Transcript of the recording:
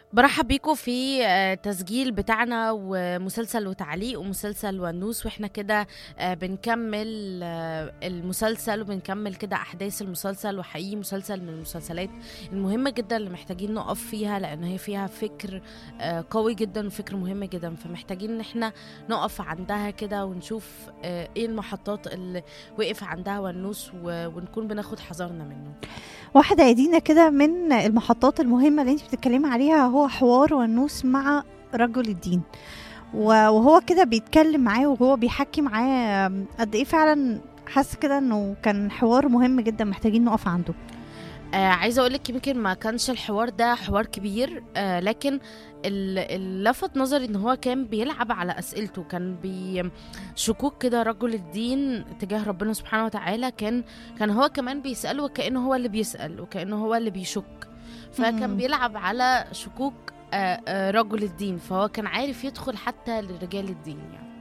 برحب بيكم في آه، تسجيل بتاعنا ومسلسل وتعليق ومسلسل ونوس واحنا كده آه، بنكمل آه، المسلسل وبنكمل كده احداث المسلسل وحقيقي مسلسل من المسلسلات المهمة جدا اللي محتاجين نقف فيها لان هي فيها فكر آه، قوي جدا وفكر مهم جدا فمحتاجين ان احنا نقف عندها كده ونشوف آه، ايه المحطات اللي وقف عندها ونوس و- ونكون بناخد حذرنا منه واحدة يا دينا كده من المحطات المهمة اللي انت بتتكلمي عليها هو حوار ونوس مع رجل الدين و- وهو كده بيتكلم معاه وهو بيحكي معاه قد ايه فعلا حاسة كده انه كان حوار مهم جدا محتاجين نقف عنده آه عايزه اقول لك يمكن ما كانش الحوار ده حوار كبير آه لكن ال- اللي لفت نظري ان هو كان بيلعب على اسئلته كان بي شكوك كده رجل الدين تجاه ربنا سبحانه وتعالى كان كان هو كمان بيساله وكانه هو اللي بيسال وكانه هو اللي بيشك فكان مم. بيلعب على شكوك آه آه رجل الدين فهو كان عارف يدخل حتى لرجال الدين يعني